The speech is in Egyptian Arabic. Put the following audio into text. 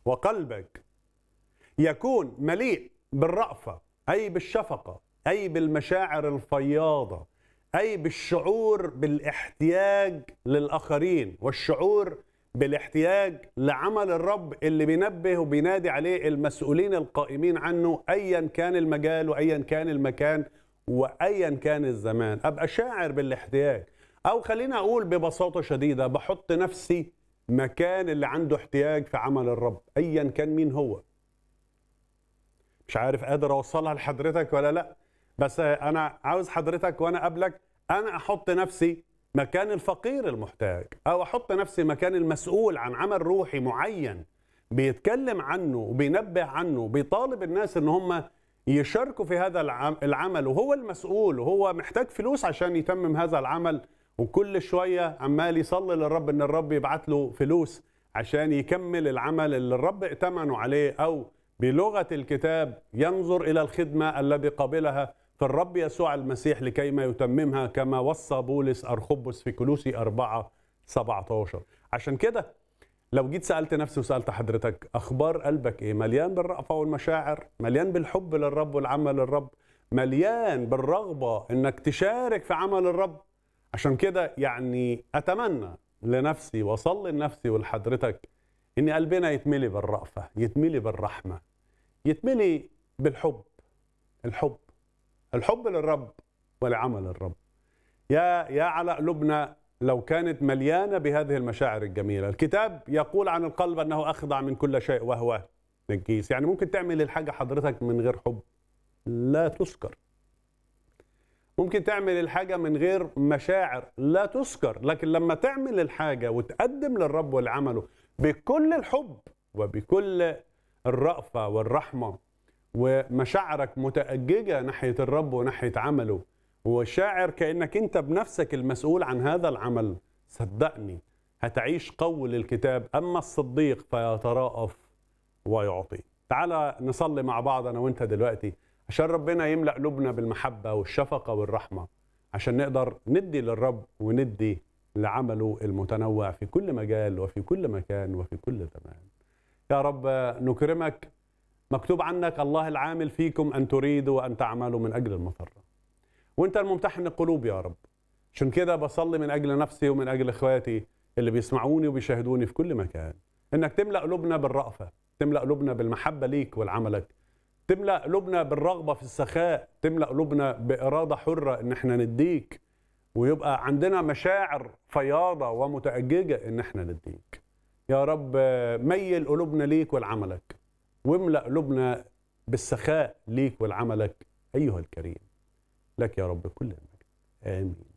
وقلبك يكون مليء بالرأفة أي بالشفقة أي بالمشاعر الفياضة أي بالشعور بالاحتياج للآخرين والشعور بالاحتياج لعمل الرب اللي بينبه وبينادي عليه المسؤولين القائمين عنه أيا كان المجال وأيا كان المكان وأيا كان الزمان أبقى شاعر بالاحتياج أو خلينا أقول ببساطة شديدة بحط نفسي مكان اللي عنده احتياج في عمل الرب أيا كان مين هو مش عارف قادر أوصلها لحضرتك ولا لأ بس أنا عاوز حضرتك وأنا قبلك أنا أحط نفسي مكان الفقير المحتاج أو أحط نفسي مكان المسؤول عن عمل روحي معين بيتكلم عنه وبينبه عنه وبيطالب الناس ان هم يشاركوا في هذا العمل وهو المسؤول وهو محتاج فلوس عشان يتمم هذا العمل وكل شوية عمال يصلي للرب ان الرب يبعت له فلوس عشان يكمل العمل اللي الرب ائتمنوا عليه او بلغة الكتاب ينظر الى الخدمة الذي قبلها في الرب يسوع المسيح لكي ما يتممها كما وصى بولس أرخبس في كلوسي 4 17 عشان كده لو جيت سألت نفسي وسألت حضرتك أخبار قلبك إيه مليان بالرأفة والمشاعر مليان بالحب للرب والعمل للرب مليان بالرغبة إنك تشارك في عمل الرب عشان كده يعني أتمنى لنفسي وأصلي لنفسي ولحضرتك إن قلبنا يتملي بالرأفة يتملي بالرحمة يتملي بالحب الحب الحب للرب ولعمل الرب يا يا على قلوبنا لو كانت مليانه بهذه المشاعر الجميله الكتاب يقول عن القلب انه اخضع من كل شيء وهو نجيس يعني ممكن تعمل الحاجه حضرتك من غير حب لا تذكر ممكن تعمل الحاجه من غير مشاعر لا تذكر لكن لما تعمل الحاجه وتقدم للرب ولعمله بكل الحب وبكل الرأفة والرحمة ومشاعرك متأججة ناحية الرب وناحية عمله وشاعر كأنك أنت بنفسك المسؤول عن هذا العمل صدقني هتعيش قول الكتاب أما الصديق فيتراءف ويعطي تعال نصلي مع بعض أنا وأنت دلوقتي عشان ربنا يملأ قلوبنا بالمحبة والشفقة والرحمة عشان نقدر ندي للرب وندي لعمله المتنوع في كل مجال وفي كل مكان وفي كل زمان يا رب نكرمك مكتوب عنك الله العامل فيكم أن تريدوا وأن تعملوا من أجل المسرة وانت الممتحن القلوب يا رب عشان كده بصلي من اجل نفسي ومن اجل اخواتي اللي بيسمعوني وبيشاهدوني في كل مكان انك تملا قلوبنا بالرأفه تملا قلوبنا بالمحبه ليك ولعملك تملا قلوبنا بالرغبه في السخاء تملا قلوبنا باراده حره ان احنا نديك ويبقى عندنا مشاعر فياضه ومتأججه ان احنا نديك يا رب ميل قلوبنا ليك ولعملك واملا قلوبنا بالسخاء ليك ولعملك ايها الكريم لك يا رب كل المجد آمين